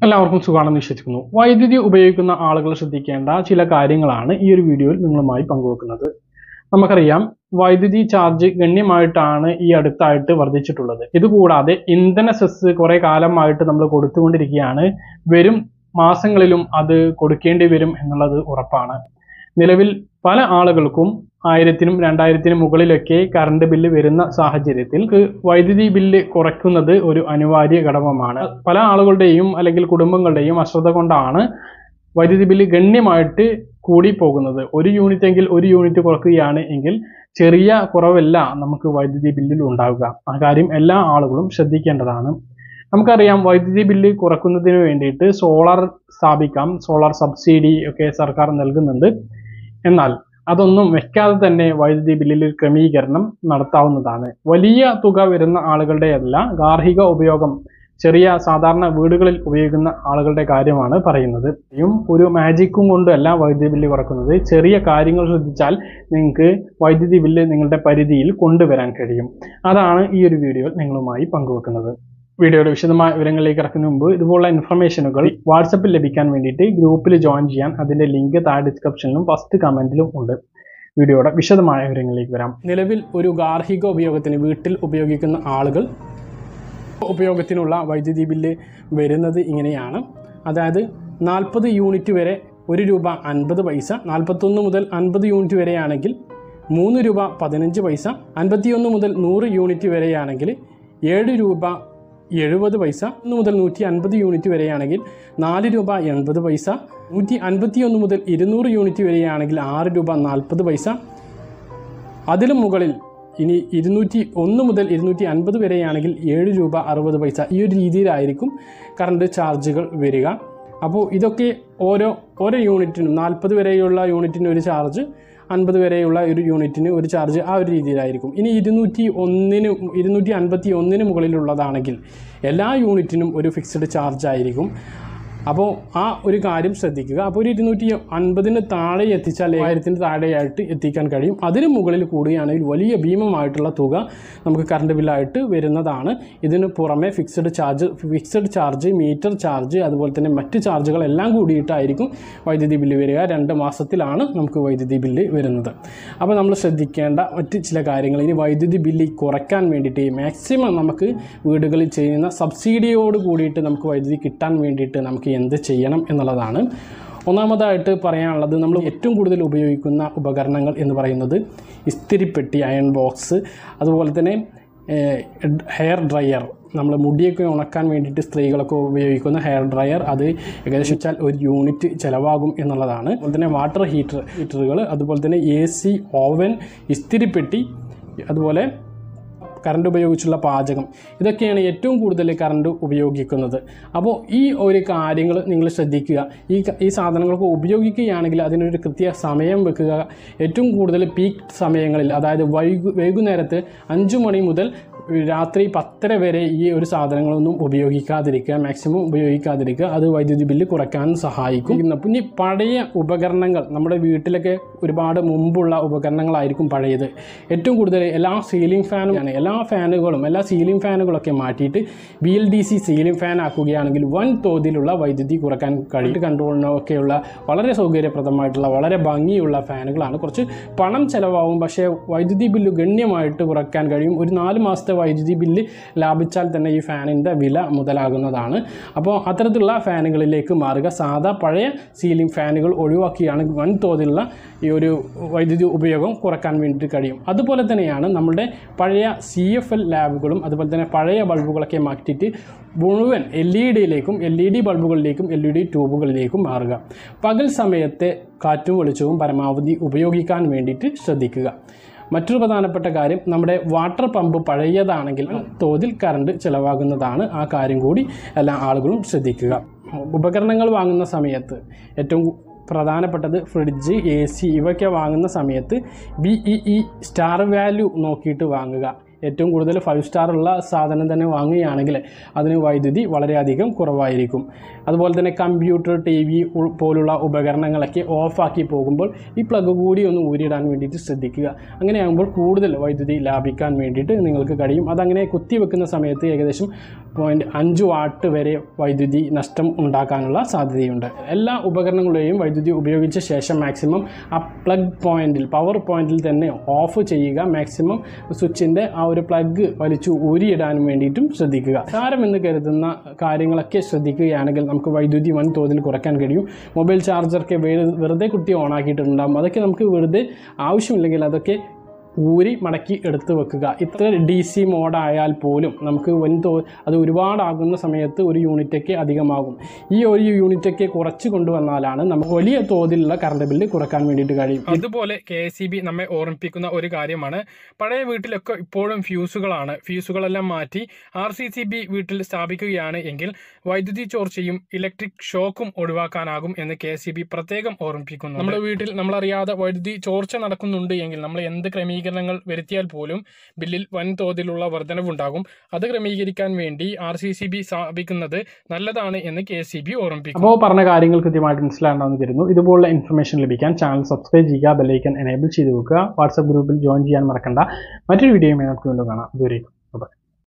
എല്ലാവർക്കും സുഖമാണെന്ന് വിശ്വസിക്കുന്നു വൈദ്യുതി ഉപയോഗിക്കുന്ന ആളുകൾ ശ്രദ്ധിക്കേണ്ട ചില കാര്യങ്ങളാണ് ഈ ഒരു വീഡിയോയിൽ നിങ്ങളുമായി പങ്കുവെക്കുന്നത് നമുക്കറിയാം വൈദ്യുതി ചാർജ് ഗണ്യമായിട്ടാണ് ഈ അടുത്തായിട്ട് വർദ്ധിച്ചിട്ടുള്ളത് ഇതുകൂടാതെ ഇന്ധന സെസ് കുറെ കാലമായിട്ട് നമ്മൾ കൊടുത്തുകൊണ്ടിരിക്കുകയാണ് വരും മാസങ്ങളിലും അത് കൊടുക്കേണ്ടി വരും എന്നുള്ളത് ഉറപ്പാണ് നിലവിൽ പല ആളുകൾക്കും ആയിരത്തിനും രണ്ടായിരത്തിനും മുകളിലൊക്കെ കറണ്ട് ബില്ല് വരുന്ന സാഹചര്യത്തിൽ ക്ക് വൈദ്യുതി ബില്ല് കുറയ്ക്കുന്നത് ഒരു അനിവാര്യ ഘടകമാണ് പല ആളുകളുടെയും അല്ലെങ്കിൽ കുടുംബങ്ങളുടെയും അശ്രദ്ധ കൊണ്ടാണ് വൈദ്യുതി ബില്ല് ഗണ്യമായിട്ട് കൂടി പോകുന്നത് ഒരു യൂണിറ്റ് എങ്കിൽ ഒരു യൂണിറ്റ് കുറയ്ക്കുകയാണ് എങ്കിൽ ചെറിയ കുറവല്ല നമുക്ക് വൈദ്യുതി ബില്ലിൽ ഉണ്ടാവുക ആ കാര്യം എല്ലാ ആളുകളും ശ്രദ്ധിക്കേണ്ടതാണ് നമുക്കറിയാം വൈദ്യുതി ബില്ല് കുറക്കുന്നതിന് വേണ്ടിയിട്ട് സോളാർ സ്ഥാപിക്കാം സോളാർ സബ്സിഡി ഒക്കെ സർക്കാർ നൽകുന്നുണ്ട് എന്നാൽ അതൊന്നും വെക്കാതെ തന്നെ വൈദ്യുതി ബില്ലിൽ ഒരു ക്രമീകരണം നടത്താവുന്നതാണ് വലിയ തുക വരുന്ന ആളുകളുടെ അല്ല ഗാർഹിക ഉപയോഗം ചെറിയ സാധാരണ വീടുകളിൽ ഉപയോഗിക്കുന്ന ആളുകളുടെ കാര്യമാണ് പറയുന്നത് യും ഒരു മാജിക്കും കൊണ്ടല്ല വൈദ്യുതി ബില്ല് കുറക്കുന്നത് ചെറിയ കാര്യങ്ങൾ ശ്രദ്ധിച്ചാൽ നിങ്ങൾക്ക് വൈദ്യുതി ബില്ല് നിങ്ങളുടെ പരിധിയിൽ കൊണ്ടുവരാൻ കഴിയും അതാണ് ഈ ഒരു വീഡിയോയിൽ നിങ്ങളുമായി പങ്കുവെക്കുന്നത് വീഡിയോയുടെ വിശദമായ വിവരങ്ങളിലേക്ക് ഇറക്കുന്നതിന് മുമ്പ് ഇതുപോലുള്ള ഇൻഫർമേഷനുകൾ വാട്സപ്പിൽ ലഭിക്കാൻ വേണ്ടിയിട്ട് ഗ്രൂപ്പിൽ ജോയിൻ ചെയ്യാൻ അതിന്റെ ലിങ്ക് താഴെ ഡിസ്ക്രിപ്ഷനിലും ഫസ്റ്റ് കമന്റിലും ഉണ്ട് വീഡിയോയുടെ വിശദമായ വിവരങ്ങളിലേക്ക് വരാം നിലവിൽ ഒരു ഗാർഹിക ഉപയോഗത്തിന് വീട്ടിൽ ഉപയോഗിക്കുന്ന ആളുകൾ ഉപയോഗത്തിനുള്ള വൈദ്യുതി ബില്ല് വരുന്നത് ഇങ്ങനെയാണ് അതായത് നാൽപ്പത് യൂണിറ്റ് വരെ ഒരു രൂപ അൻപത് പൈസ നാൽപ്പത്തൊന്ന് മുതൽ അൻപത് യൂണിറ്റ് വരെയാണെങ്കിൽ മൂന്ന് രൂപ പതിനഞ്ച് പൈസ അൻപത്തിയൊന്ന് മുതൽ നൂറ് യൂണിറ്റ് വരെയാണെങ്കിൽ ഏഴ് രൂപ എഴുപത് പൈസ ഒന്ന് മുതൽ നൂറ്റി അൻപത് യൂണിറ്റ് വരെയാണെങ്കിൽ നാല് രൂപ എൺപത് പൈസ നൂറ്റി അൻപത്തിയൊന്ന് മുതൽ ഇരുന്നൂറ് യൂണിറ്റ് വരെയാണെങ്കിൽ ആറ് രൂപ നാൽപ്പത് പൈസ അതിലും മുകളിൽ ഇനി ഇരുന്നൂറ്റി ഒന്ന് മുതൽ ഇരുന്നൂറ്റി അൻപത് വരെയാണെങ്കിൽ ഏഴ് രൂപ അറുപത് പൈസ ഈ ഒരു രീതിയിലായിരിക്കും കറണ്ട് ചാർജുകൾ വരിക അപ്പോൾ ഇതൊക്കെ ഓരോ ഓരോ യൂണിറ്റിനും നാൽപ്പത് വരെയുള്ള യൂണിറ്റിന് ഒരു ചാർജ് അൻപത് വരെയുള്ള ഒരു യൂണിറ്റിന് ഒരു ചാർജ് ആ ഒരു രീതിയിലായിരിക്കും ഇനി ഇരുന്നൂറ്റി ഒന്നിന് ഇരുന്നൂറ്റി അൻപത്തി ഒന്നിന് മുകളിലുള്ളതാണെങ്കിൽ എല്ലാ യൂണിറ്റിനും ഒരു ഫിക്സ്ഡ് ചാർജ് ആയിരിക്കും അപ്പോൾ ആ ഒരു കാര്യം ശ്രദ്ധിക്കുക അപ്പോൾ ഒരു ഇരുന്നൂറ്റി അൻപതിന് താഴെ എത്തിച്ചാൽ ആയിരത്തിന് താഴെയായിട്ട് എത്തിക്കാൻ കഴിയും അതിന് മുകളിൽ കൂടുകയാണെങ്കിൽ വലിയ ഭീമമായിട്ടുള്ള തുക നമുക്ക് കറണ്ട് ബില്ലായിട്ട് വരുന്നതാണ് ഇതിന് പുറമെ fixed charge fixed charge meter charge അതുപോലെ തന്നെ മറ്റ് ചാർജുകളെല്ലാം കൂടിയിട്ടായിരിക്കും വൈദ്യുതി ബില്ല് വരിക രണ്ട് മാസത്തിലാണ് നമുക്ക് വൈദ്യുതി ബില്ല് വരുന്നത് അപ്പോൾ നമ്മൾ ശ്രദ്ധിക്കേണ്ട മറ്റ് ചില കാര്യങ്ങൾ ഇനി വൈദ്യുതി ബില്ല് കുറയ്ക്കാൻ വേണ്ടിയിട്ട് മാക്സിമം നമുക്ക് വീടുകളിൽ ചെയ്യുന്ന സബ്സിഡിയോട് കൂടിയിട്ട് നമുക്ക് വൈദ്യുതി കിട്ടാൻ വേണ്ടിയിട്ട് നമുക്ക് എന്ത് ചെയ്യണം എന്നുള്ളതാണ് ഒന്നാമതായിട്ട് പറയാനുള്ളത് നമ്മൾ ഏറ്റവും കൂടുതൽ ഉപയോഗിക്കുന്ന ഉപകരണങ്ങൾ എന്ന് പറയുന്നത് ഇസ്തിരിപ്പെട്ടി അയൺ ബോക്സ് അതുപോലെ തന്നെ ഹെയർ ഡ്രയർ നമ്മൾ മുടിയൊക്കെ ഉണക്കാൻ വേണ്ടിയിട്ട് സ്ത്രീകളൊക്കെ ഉപയോഗിക്കുന്ന ഹെയർ ഡ്രയർ അത് ഏകദേശം വെച്ചാൽ ഒരു യൂണിറ്റ് ചിലവാകും എന്നുള്ളതാണ് അതുപോലെ തന്നെ വാട്ടർ ഹീറ്റർ ഹീറ്ററുകൾ അതുപോലെ തന്നെ എ സി ഓവൻ ഇസ്തിരിപ്പെട്ടി അതുപോലെ കറണ്ട് ഉപയോഗിച്ചുള്ള പാചകം ഇതൊക്കെയാണ് ഏറ്റവും കൂടുതൽ കറണ്ട് ഉപയോഗിക്കുന്നത് അപ്പോൾ ഈ ഒരു കാര്യങ്ങൾ നിങ്ങൾ ശ്രദ്ധിക്കുക ഈ ക- ഈ സാധനങ്ങളൊക്കെ ഉപയോഗിക്കുകയാണെങ്കിൽ അതിനൊരു കൃത്യ സമയം വെക്കുക ഏറ്റവും കൂടുതൽ പീക്ക് സമയങ്ങളിൽ അതായത് വൈകു വൈകുന്നേരത്ത് അഞ്ച് മണി മുതൽ രാത്രി പത്തര വരെ ഈ ഒരു സാധനങ്ങളൊന്നും ഉപയോഗിക്കാതിരിക്കുക മാക്സിമം ഉപയോഗിക്കാതിരിക്കുക അത് വൈദ്യുതി ബില്ല് കുറയ്ക്കാൻ സഹായിക്കും ഇന്ന് പിന്നെ പഴയ ഉപകരണങ്ങൾ നമ്മുടെ വീട്ടിലൊക്കെ ഒരുപാട് മുമ്പുള്ള ഉപകരണങ്ങളായിരിക്കും പഴയത് ഏറ്റവും കൂടുതൽ എല്ലാ സീലിംഗ് ഫാനും ആണ് എല്ലാ ഫാനുകളും എല്ലാ സീലിംഗ് ഫാനുകളൊക്കെ മാറ്റിയിട്ട് B L D C ceiling fan ആക്കുകയാണെങ്കിൽ വൻ തോതിലുള്ള വൈദ്യുതി കുറയ്ക്കാൻ കഴിയും കൺട്രോളിനൊക്കെയുള്ള വളരെ സൗകര്യപ്രദമായിട്ടുള്ള വളരെ ഭംഗിയുള്ള ഫാനുകളാണ് കുറച്ച് പണം ചിലവാകും പക്ഷേ വൈദ്യുതി ബില്ല് ഗണ്യമായിട്ട് കുറയ്ക്കാൻ കഴിയും ഒരു നാല് മാസത്തെ വൈദ്യുതി ബില്ല് ലാഭിച്ചാൽ തന്നെ ഈ ഫാനിൻ്റെ വില മുതലാകുന്നതാണ് അപ്പോൾ അത്തരത്തിലുള്ള ഫാനുകളിലേക്ക് മാറുക സാധാ പഴയ സീലിംഗ് ഫാനുകൾ ഒഴിവാക്കിയാണ് വൻതോതിലുള്ള ഈ ഒരു വൈദ്യുതി ഉപയോഗം കുറയ്ക്കാൻ വേണ്ടിയിട്ട് കഴിയും അതുപോലെ തന്നെയാണ് നമ്മുടെ പഴയ സി എഫ് എൽ ലാബുകളും അതുപോലെ തന്നെ പഴയ ബൾബുകളൊക്കെ മാറ്റിയിട്ട് മുഴുവൻ എൽ ഇ ഡിയിലേക്കും എൽ ഇ ഡി ബൾബുകളിലേക്കും എൽ ഇ ഡി ട്യൂബുകളിലേക്കും മാറുക പകൽ സമയത്തെ കാറ്റും വെളിച്ചവും പരമാവധി ഉപയോഗിക്കാൻ വേണ്ടിയിട്ട് ശ്രദ്ധിക്കുക മറ്റൊരു പ്രധാനപ്പെട്ട കാര്യം നമ്മുടെ വാട്ടർ പമ്പ് പഴയതാണെങ്കിൽ തോതിൽ കറണ്ട് ചിലവാകുന്നതാണ് ആ കാര്യം കൂടി എല്ലാ ആളുകളും ശ്രദ്ധിക്കുക ഉപകരണങ്ങൾ വാങ്ങുന്ന സമയത്ത് ഏറ്റവും പ്രധാനപ്പെട്ടത് ഫ്രിഡ്ജ് എ സി ഇവയൊക്കെ വാങ്ങുന്ന സമയത്ത് B E E star value നോക്കിയിട്ട് വാങ്ങുക ഏറ്റവും കൂടുതൽ ഫൈവ് സ്റ്റാർ ഉള്ള സാധനം തന്നെ വാങ്ങുകയാണെങ്കിൽ അതിന് വൈദ്യുതി വളരെയധികം കുറവായിരിക്കും അതുപോലെ തന്നെ കമ്പ്യൂട്ടർ ടി വി പോലുള്ള ഉപകരണങ്ങളൊക്കെ ഓഫാക്കി പോകുമ്പോൾ ഈ പ്ലഗ് കൂടി ഒന്ന് ഊരിയിടാൻ വേണ്ടിയിട്ട് ശ്രദ്ധിക്കുക അങ്ങനെയാകുമ്പോൾ കൂടുതൽ വൈദ്യുതി ലാഭിക്കാൻ വേണ്ടിയിട്ട് നിങ്ങൾക്ക് കഴിയും അതങ്ങനെ കുത്തിവെക്കുന്ന സമയത്ത് ഏകദേശം പോയിൻറ്റ് അഞ്ച് വാട്ട് വരെ വൈദ്യുതി നഷ്ടം ഉണ്ടാക്കാനുള്ള സാധ്യതയുണ്ട് എല്ലാ ഉപകരണങ്ങളുടെയും വൈദ്യുതി ഉപയോഗിച്ച ശേഷം മാക്സിമം ആ പ്ലഗ് പോയിന്റിൽ പവർ പോയിന്റിൽ തന്നെ ഓഫ് ചെയ്യുക മാക്സിമം സ്വിച്ചിൻ്റെ ആ ഒരു പ്ലഗ് വലിച്ചു ഊരിയിടാനും വേണ്ടിയിട്ടും ശ്രദ്ധിക്കുക സാരമെന്ന് കരുതുന്ന കാര്യങ്ങളൊക്കെ ശ്രദ്ധിക്കുകയാണെങ്കിൽ നമുക്ക് വൈദ്യുതി വൻതോതിൽ കുറയ്ക്കാൻ കഴിയും മൊബൈൽ ചാർജറൊക്കെ വെ- വെറുതെ കുത്തി ഓണാക്കിയിട്ടുണ്ടാകും അതൊക്കെ നമുക്ക് വെറുതെ ആവശ്യമില്ലെങ്കിൽ അതൊക്കെ ഊരി മടക്കി എടുത്ത് വെക്കുക ഇത്ര ഡി സി മോഡായാൽ പോലും നമുക്ക് വൻതോ അത് ഒരുപാടാകുന്ന സമയത്ത് ഒരു യൂണിറ്റൊക്കെ അധികമാകും ഈ ഒരു യൂണിറ്റൊക്കെ കുറച്ച് കൊണ്ടുവന്നാലാണ് നമുക്ക് വലിയ തോതിലുള്ള കറണ്ട് ബില്ല് കുറക്കാൻ വേണ്ടിയിട്ട് കഴിയും അതുപോലെ കെ എസ് സി ബി നമ്മെ ഓർമ്മിപ്പിക്കുന്ന ഒരു കാര്യമാണ് പഴയ വീട്ടിലൊക്കെ ഇപ്പോഴും ഫ്യൂസുകളാണ് ഫ്യൂസുകളെല്ലാം മാറ്റി ആർ സി സി ബി വീട്ടിൽ സ്ഥാപിക്കുകയാണ് എങ്കിൽ വൈദ്യുതി ചോർച്ചയും ഇലക്ട്രിക് ഷോക്കും ഒഴിവാക്കാനാകും എന്ന് കെ എസ് സി ബി പ്രത്യേകം ഓർമ്മിപ്പിക്കുന്നു നമ്മുടെ വീട്ടിൽ നമ്മളറിയാതെ വൈദ്യുതി ചോർച്ച നടക്കുന്നുണ്ട് എങ്കിൽ നമ്മൾ എന്ത് ക്രമീകരണങ്ങൾ വരുത്തിയാൽ പോലും ബില്ലിൽ വൻതോതിലുള്ള വർധനവുണ്ടാകും അത് ക്രമീകരിക്കാൻ വേണ്ടി ആർ സി സി ബി സ്ഥാപിക്കുന്നത് നല്ലതാണ് എന്ന് കെ എസ് സി ബി ഓർമ്മിപ്പിക്കുന്നു അപ്പോൾ പറഞ്ഞ കാര്യങ്ങൾ കൃത്യമായിട്ട് മനസ്സിലാണെന്ന് കരുതുന്നു ഇതുപോലുള്ള ഇൻഫർമേഷൻ ലഭിക്കാൻ ചാനൽ സബ്സ്ക്രൈബ് ചെയ്യുക ബെല്ലൈക്കൻ എനേബിൾ ചെയ്ത് വെക്കുക വാട്സപ്പ് ഗ്രൂപ്പിൽ ജോയിൻ ചെയ്യാൻ മറക്കണ്ട മറ്റൊരു വീഡിയോയുമായി നമുക്ക് വീണ്ടും കാണാം ദൂരേക്കും